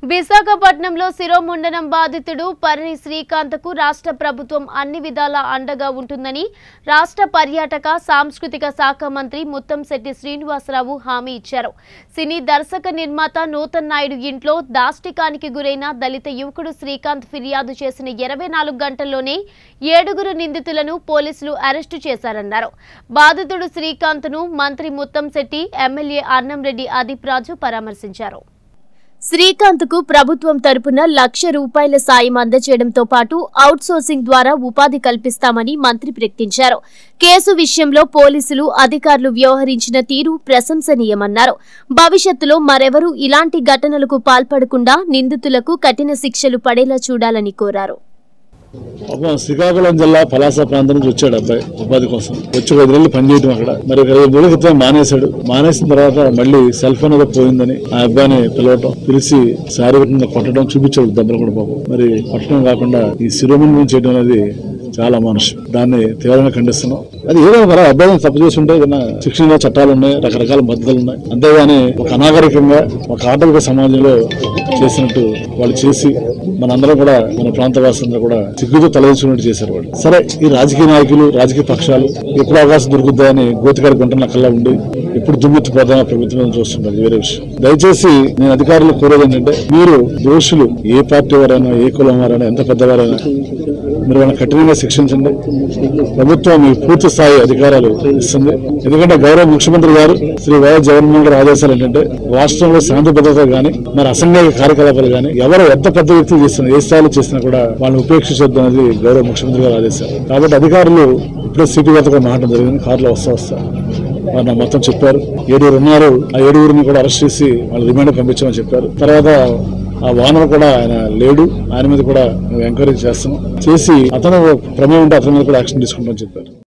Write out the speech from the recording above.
విశాఖపట్నంలో శిరోముండనం బాధితుడు పర్రి శ్రీకాంత్కు రాష్ట్ర ప్రభుత్వం అన్ని విధాలా అండగా ఉంటుందని రాష్ట్ర పర్యాటక సాంస్కృతిక శాఖ మంత్రి ముత్తంశెట్టి శ్రీనివాసరావు హామీ ఇచ్చారు సినీ దర్శక నిర్మాత నూతన్ నాయుడు ఇంట్లో దాష్టికానికి గురైన దళిత యువకుడు శ్రీకాంత్ ఫిర్యాదు చేసిన ఇరవై నాలుగు గంటల్లోనే ఏడుగురు నిందితులను పోలీసులు అరెస్టు చేశారన్నారు బాధితుడు శ్రీకాంత్ను మంత్రి ముత్తంశెట్టి ఎమ్మెల్యే అన్నంరెడ్డి అదీప్ రాజు పరామర్శించారు శ్రీకాంత్ కు ప్రభుత్వం తరపున లక్ష రూపాయల సాయం అందజేయడంతో పాటు అవుట్సోర్సింగ్ ద్వారా ఉపాధి కల్పిస్తామని మంత్రి ప్రకటించారు కేసు విషయంలో పోలీసులు అధికారులు వ్యవహరించిన తీరు ప్రశంసనీయమన్నారు భవిష్యత్తులో మరెవరూ ఇలాంటి ఘటనలకు పాల్పడకుండా నిందితులకు కఠిన శిక్షలు పడేలా చూడాలని కోరారు పాపం శ్రీకాకుళం జిల్లా పలాస ప్రాంతం నుంచి వచ్చాడు అబ్బాయి ఉపాధి కోసం వచ్చి ఒక నెలలు పనిచేయడం అక్కడ మరి ఒక ఇరవై రోజుల క్రితం మానేశాడు మానేసిన తర్వాత మళ్ళీ సెల్ ఫోన్ ఏదో పోయిందని ఆ అబ్బాయిని పిలవటం పిలిచి శారీరకంగా కొట్టడం చూపించాడు దెబ్బలు కూడా పాపం మరి కొట్టడం కాకుండా ఈ శిరోమణి చేయడం అనేది చాలా మనుషు దాన్ని తీవ్రంగా ఖండిస్తున్నాం అది ఏదో మరి ఆ అబ్బాయిని తప్పు చేస్తుంటే ఏదైనా శిక్షణ చట్టాలు ఉన్నాయి రకరకాల పద్ధతులు ఉన్నాయి అంతేగాని ఒక అనాగరికంగా ఒక ఆటవిక సమాజంలో చేసినట్టు వాళ్ళు చేసి మనందరం కూడా మన ప్రాంత వాసులందరూ కూడా సిగ్గుతో తలదించుకున్నట్టు చేశారు వాళ్ళు సరే ఈ రాజకీయ నాయకులు రాజకీయ పక్షాలు ఎప్పుడు అవకాశం దొరుకుద్దా అని గోతికాడి గుంటల కల్లా ఉండి ఎప్పుడు దుమ్మెత్తిపోతామో ప్రభుత్వం చూస్తుంటారు వేరే విషయం దయచేసి నేను అధికారులు కోరేది ఏంటంటే మీరు దోషులు ఏ పార్టీ వారైనా ఏ కులం వారైనా ఎంత పెద్దవారైనా మీరు వాళ్ళని కఠినంగా శిక్షించండి ప్రభుత్వం మీ పూర్తి స్థాయి అధికారాలు ఇస్తుంది ఎందుకంటే గౌరవ ముఖ్యమంత్రి గారు శ్రీ వైఎస్ జగన్మోహన్ గారి ఆదేశాలు ఏంటంటే రాష్ట్రంలో శాంతి భద్రత గాని మరి అసంఘిక కార్యకలాపాలు గాని ఎవరు ఎంత పెద్ద వ్యక్తులు చేస్తున్నా ఏ స్థాయిలో చేసినా కూడా వాళ్ళని ఉపేక్షించొద్దు అనేది గౌరవ ముఖ్యమంత్రి గారు ఆదేశాలు కాబట్టి అధికారులు ఇప్పుడే సిటీ వద్దకు మాట్లాడడం జరిగింది కారులో వస్తా వస్తా వారు నాకు మొత్తం చెప్పారు ఏడుగురు ఉన్నారు ఆ ఏడుగురిని కూడా అరెస్ట్ చేసి వాళ్ళు రిమాండ్ పంపించామని చెప్పారు తర్వాత ఆ వానర్ కూడా ఆయన లేడు ఆయన మీద కూడా మేము ఎంక్వైరీ చేస్తున్నాం చేసి అతను ప్రమేయం ఉంటే అతని మీద కూడా యాక్షన్ తీసుకుంటామని చెప్పారు